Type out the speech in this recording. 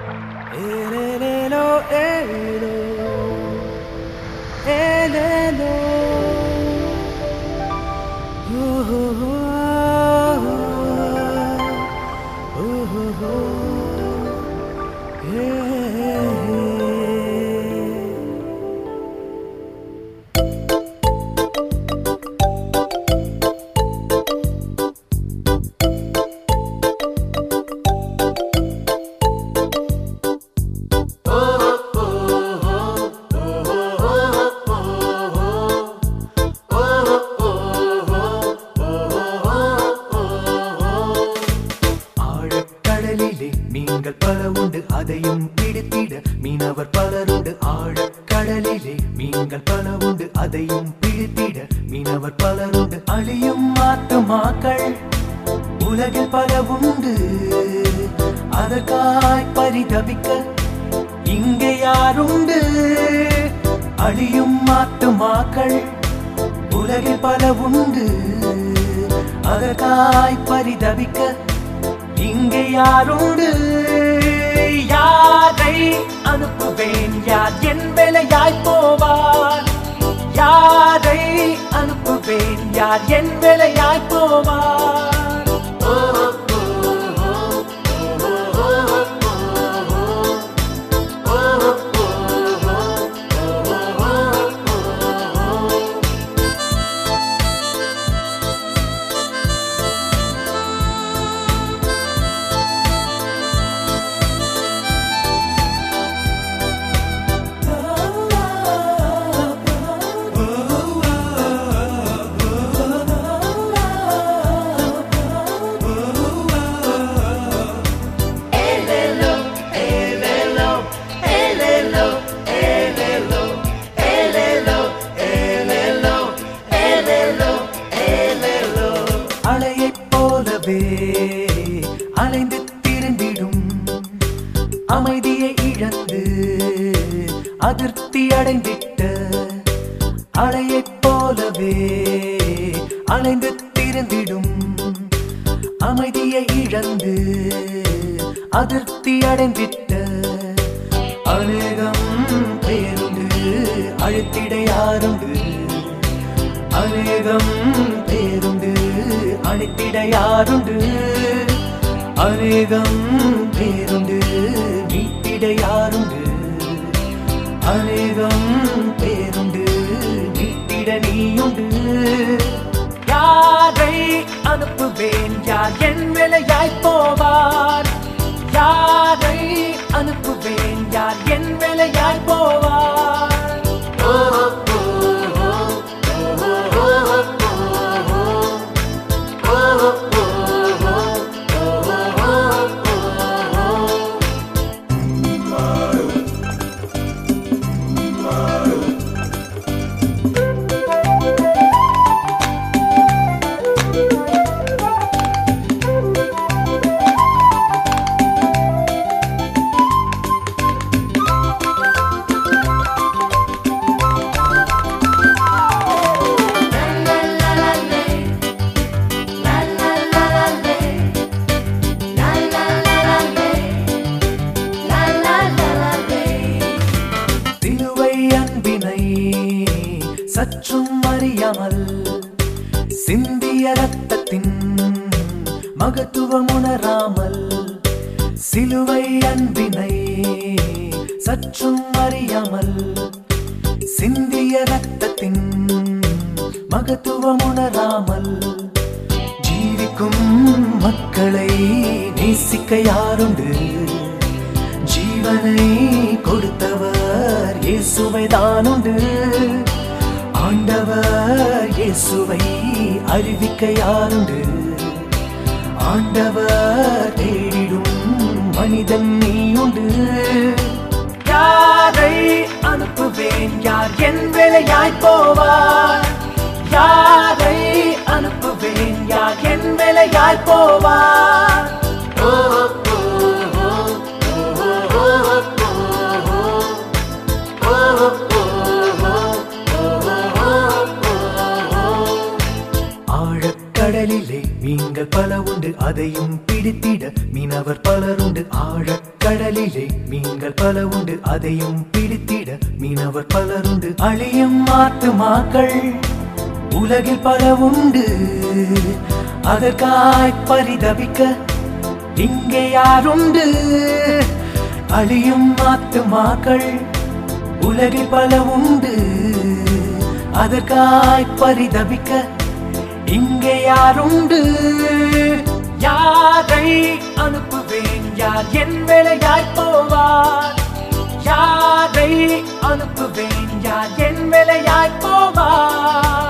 Elelo, elelo, elelo. Ooh, ooh, ooh, ooh, ooh, yeah. ஆழக்கடலிலே மீன்கள் பல உண்டு அதையும் பிடித்திட மீனவர் பலருண்டு ஆழக்கடலிலே மீன்கள் பல உண்டு அதையும் பிடித்திட மீனவர் பலருண்டு அழியும் ஆத்துமாக்கள் உலகில் பல உண்டு அதற்காய் பரிதபிக்க இங்கே யாருண்டு அழியும் ஆத்துமாக்கள் உலகில் பல உண்டு அதற்காய் பரிதபிக்க இங்கே யாருண்டு யாரை அனுப்புவேன் யார் என் வேலையாய் போவார் யாரை அனுப்புவேன் யார் என் வேலையாய் போவார் அலையைப் போலவே அலைந்து திரிந்திடும் அமைதியை இழந்து அதிருப்தி அடைந்திட்ட அலையைப் போலவே அலைந்து திரிந்திடும் அமைதியை இழந்து அதிருப்தி அடைந்திட்ட அநேகம் பேருண்டு அழுத்திட யாருண்டு அநேகம் பேருண்டு அழைத்திட யாருண்டு அநேகம் பேருண்டு மீட்டிட யாருண்டு அநேகம் பேருண்டு மீட்டிட நீயுண்டு யாரை அனுப்புவேன் யார் என் வேலையாய் போவார் யாரை அனுப்புவேன் யார் என் வேலையாய் போவார் சிலுவை அன்பினை சற்றும் அறியாமல் சிந்திய ரத்தத்தின் மகத்துவம் உணராமல் சிலுவை அன்பினை சற்றும் அறியாமல் சிந்திய ரத்தத்தின் மகத்துவம் உணராமல் ஜீவிக்கும் மக்களை நேசிக்க யாருண்டு ஜீவனை கொடுத்தவர் இயேசுவை தானுண்டு ஆண்டவர் இயேசுவை அறிவிக்க யாருண்டு ஆண்டவர் தேடிடும் மனிதன் நீயுண்டு யாரை அனுப்புவேன் யார் என் வேலையாய் போவார் யாரை அனுப்புவேன் யார் என் வேலையாய் போவார் ஆழக்கடலிலே மீன்கள் பல உண்டு அதையும் பிடித்திட மீன மீனவர் பலருண்டு ஆழக்கடலிலே மீன்கள் பல உண்டு அதையும் பிடித்திட மீனவர் பலருண்டு அழியும் ஆத்துமாக்கள் உலகில் பல உண்டு அதற்காய் பரிதவிக்க இங்கே யாருண்டு அழியும் ஆத்துமாக்கள் உலகில் பல உண்டு அதற்காய் பரிதவிக்க இங்கே யாருண்டு யாரை அனுப்புவேன் யார் என் வேலையாய் போவார் யாரை அனுப்புவேன் யார் என் வேலையாய் போவார்